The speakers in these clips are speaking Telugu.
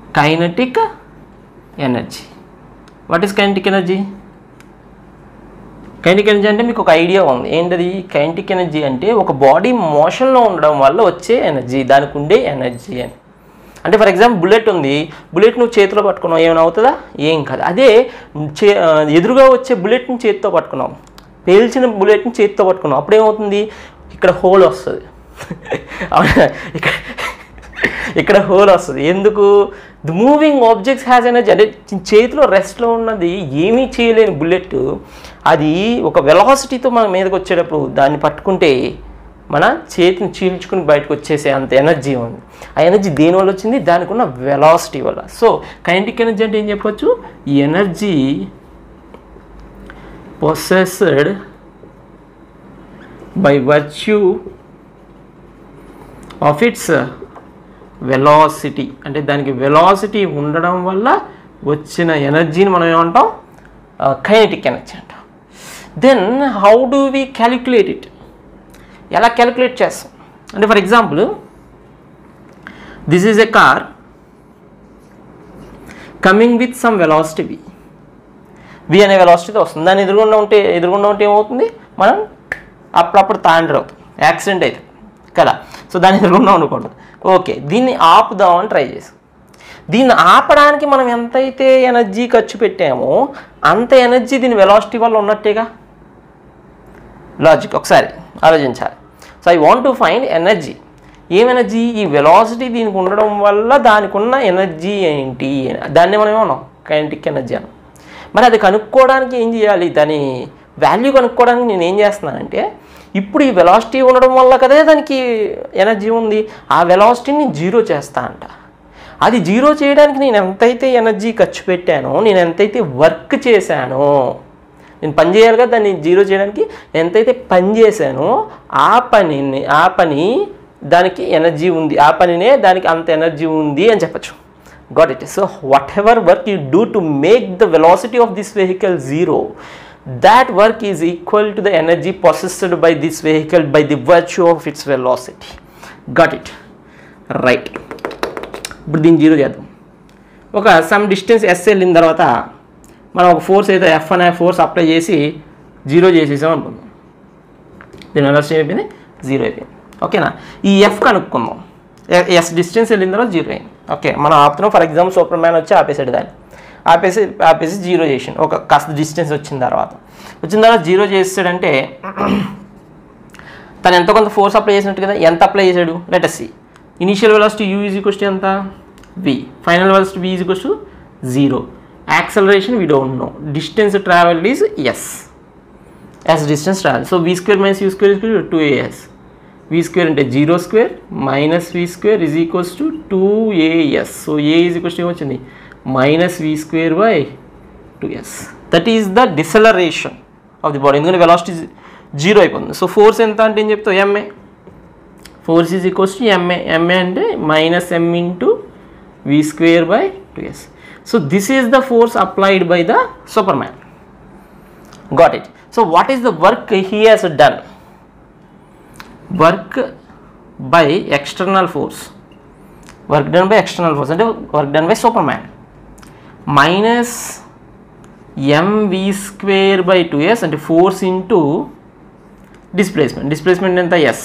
Kinetic energy what is kinetic energy kinetic energy అంటే మీకు ఒక ఐడియా ఉంది ఏంటది కైనటిక్ ఎనర్జీ అంటే ఒక బాడీ మోషన్లో ఉండడం వల్ల వచ్చే ఎనర్జీ దానికి ఉండే ఎనర్జీ అని అంటే ఫర్ ఎగ్జాంపుల్ బుల్లెట్ ఉంది బుల్లెట్ నువ్వు చేతిలో పట్టుకున్నావు ఏమైనా అవుతుందా ఏం కాదు అదే చే ఆ, ఎదురుగా వచ్చే బుల్లెట్ని చేతితో పట్టుకున్నాం పేల్చిన బుల్లెట్ని చేతితో పట్టుకున్నాం అప్పుడు ఏమవుతుంది ఇక్కడ హోల్ వస్తుంది అవునా? ఇక్కడ ఇక్కడ హోల్ వస్తుంది ఎందుకు the moving objects has energy అంటే చేతిలో రెస్ట్లో ఉన్నది ఏమీ చేయలేని బుల్లెట్ అది ఒక వెలాసిటీతో మన మీదకి వచ్చేటప్పుడు దాన్ని పట్టుకుంటే మన చేతిని చీల్చుకుని బయటకు వచ్చేసే అంత ఎనర్జీ ఉంది ఆ ఎనర్జీ దేనివల్ల వచ్చింది దానికి ఉన్న వెలాసిటీ వల్ల సో కైనటిక్ ఎనర్జీ అంటే ఏం చెప్పొచ్చు ఈ energy possessed by virtue of its velocity అంటే దానికి వెలాసిటీ ఉండడం వల్ల వచ్చిన ఎనర్జీని మనం ఏమంటాం కైనటిక్ ఎనర్జీ అంటాం then how do we calculate it ఎలా క్యాలిక్యులేట్ చేస్తాం అంటే for example this is a car coming with some velocity v v అనే వెలాసిటీతో వస్తుంది దాని ఎదురుగుండా ఉంటే ఎదురుగుండా ఉంటే ఏమవుతుంది మనం అప్పుడప్పుడు తాండ్రు అవుతుంది యాక్సిడెంట్ అవుతుంది కదా సో దాని ఎదురుగుండా ఉండకూడదు ఓకే దీన్ని ఆపుదామని ట్రై చేసాం దీన్ని ఆపడానికి మనం ఎంతైతే ఎనర్జీ ఖర్చు పెట్టామో అంత ఎనర్జీ దీని వెలాసిటీ వల్ల ఉన్నట్టేగా లాజిక్ ఒకసారి ఆలోచించాలి so I want to find energy ఏం ఎనర్జీ ఈ వెలాసిటీ దీనికి ఉండడం వల్ల దానికి ఉన్న ఎనర్జీ ఏంటి దాన్ని మనం ఏమన్నాం కైనటిక్ ఎనర్జీ అన్నాం మరి అది కనుక్కోవడానికి ఏం చేయాలి దాని వాల్యూ కనుక్కోవడానికి నేను ఏం చేస్తున్నానంటే ఇప్పుడు ఈ వెలాసిటీ ఉండడం వల్ల కదే దానికి ఎనర్జీ ఉంది ఆ వెలాసిటీని జీరో చేస్తా అంట అది జీరో చేయడానికి నేను ఎంతైతే ఎనర్జీ ఖర్చు పెట్టానో నేను ఎంతైతే వర్క్ చేశానో నేను పని చేయాలి కదా దాన్ని జీరో చేయడానికి ఎంతైతే పని చేశానో ఆ పనిని ఆ పని దానికి ఎనర్జీ ఉంది ఆ పనినే దానికి అంత ఎనర్జీ ఉంది అని చెప్పచ్చు got it so whatever work you do to make the velocity of this vehicle zero that work is equal to the energy possessed by this vehicle by the virtue of its velocity got it right ఇప్పుడు దీన్ని జీరో చేద్దాం ఒక సమ్ డిస్టెన్స్ ఎస్ వెళ్ళిన తర్వాత మనం ఒక ఫోర్స్ అయితే ఎఫ్ అనే ఫోర్స్ అప్లై చేసి జీరో చేసేసాం అనుకుందాం దీని వెలాసిటీ అయిపోయింది జీరో అయిపోయింది ఓకేనా ఈ ఎఫ్ కనుక్కుందాం ఎస్ డిస్టెన్స్ వెళ్ళిన తర్వాత జీరో అయింది ఓకే మనం ఆపుతున్నాం ఫర్ ఎగ్జాంపుల్ సూపర్ మ్యాన్ వచ్చి ఆపేసాడు దాన్ని ఆపేసి ఆపేసి జీరో చేసిండు ఒక కాస్త డిస్టెన్స్ వచ్చిన తర్వాత వచ్చిన తర్వాత జీరో చేసాడంటే తను ఎంతో కొంత ఫోర్స్ అప్లై చేసినట్టు కదా ఎంత అప్లై చేశాడు let see initial velocity u is equals to ఎంత v final velocity v is equals to zero acceleration we don't know distance travel is s s distance travel so v square minus u square equal two a s v square అంటే zero square minus v square is equals to two a s so a is equals to ఏమొచ్చింది minus v square by two s that is the deceleration of the body ఎందుకంటే వెలాసిటీ జీరో అయిపోతుంది సో ఫోర్స్ ఎంత అంటే ఏం చెప్తావు m a force is equals to m a m a అంటే minus m into v square by two s so this is the force applied by the Superman got it so what is the work he has done work by external force work done by external force అంటే work done by Superman minus m v square by two yes అంటే ఫోర్స్ ఇంటూ డిస్ప్లేస్మెంట్ డిస్ప్లేస్మెంట్ ఎంత ఎస్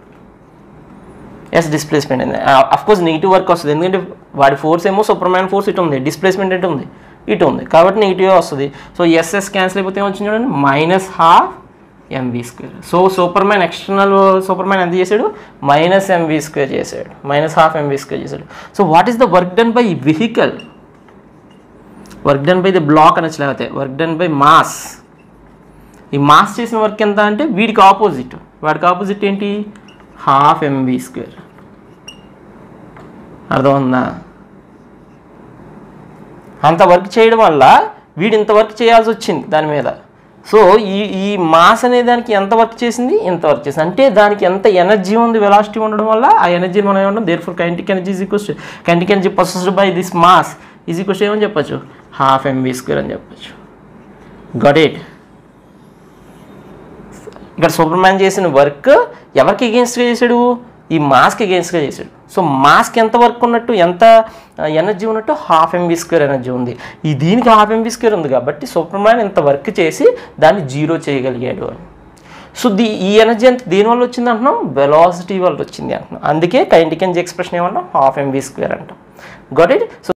ఎస్ డిస్ప్లేస్మెంట్ ఉంది కోర్స్ నెగిటివ్ వర్క్ వస్తుంది ఎందుకంటే వాడి ఫోర్స్ ఏమో సూపర్ మ్యాన్ ఫోర్స్ ఇటు ఉంది డిస్ప్లేస్మెంట్ ఇటు ఉంది ఇటు ఉంది కాబట్టి నెగిటివ్ వస్తుంది సో ఎస్ఎస్ క్యాన్సిల్ అయిపోతే ఏమొచ్చింది చూడండి minus half m v square so Superman external Superman ఎంత చేశాడు మైనస్ ఎంవి స్క్వేర్ చేశాడు మైనస్ హాఫ్ ఎంవి స్క్వేర్ చేశాడు so what is the work done by vehicle work done by the block అనొచ్చు లేకపోతే వర్క్ డన్ బై మాస్ ఈ మాస్ చేసిన వర్క్ ఎంత అంటే వీడికి ఆపోజిట్ వాడికి ఆపోజిట్ ఏంటి హాఫ్ ఎంవి స్క్వేర్ అర్థమవుందా అంత వర్క్ చేయడం వల్ల వీడు ఇంత వర్క్ చేయాల్సి వచ్చింది దాని మీద సో ఈ ఈ మాస్ అనే దానికి ఎంత వర్క్ చేసింది ఇంత వర్క్ చేసింది అంటే దానికి ఎంత ఎనర్జీ ఉంది వెలాసిటీ ఉండడం వల్ల ఆ ఎనర్జీని మనం ఏమన్నా therefore kinetic energy is equals kinetic energy possessed by this mass is equals ఏమని చెప్పచ్చు హాఫ్ ఎంవి స్క్వేర్ అని చెప్పచ్చు గట్ ఇట్ ఇక్కడ సూపర్ మ్యాన్ చేసిన వర్క్ ఎవరికి ఎగెన్స్ట్గా చేశాడు ఈ మాస్క్ అగేన్స్ట్గా చేశాడు సో మాస్క్ ఎంత వర్క్ ఉన్నట్టు ఎంత ఎనర్జీ ఉన్నట్టు హాఫ్ ఎంబీ స్క్వేర్ ఎనర్జీ ఉంది ఈ దీనికి హాఫ్ ఎంబీ స్క్వేర్ ఉంది కాబట్టి సూపర్ మ్యాన్ ఇంత వర్క్ చేసి దాన్ని జీరో చేయగలిగాడు అని సో దీ ఈ ఎనర్జీ అంత దేనివల్ల వచ్చింది అంటున్నాం వెలాసిటీ వల్ల వచ్చింది అంటున్నాం అందుకే కైంటిక్ ఎనర్జీ ఎక్స్ప్రెషన్ ఏమన్నా హాఫ్ ఎంబీ స్క్వేర్ అంటాం గట్ ఇట్ సో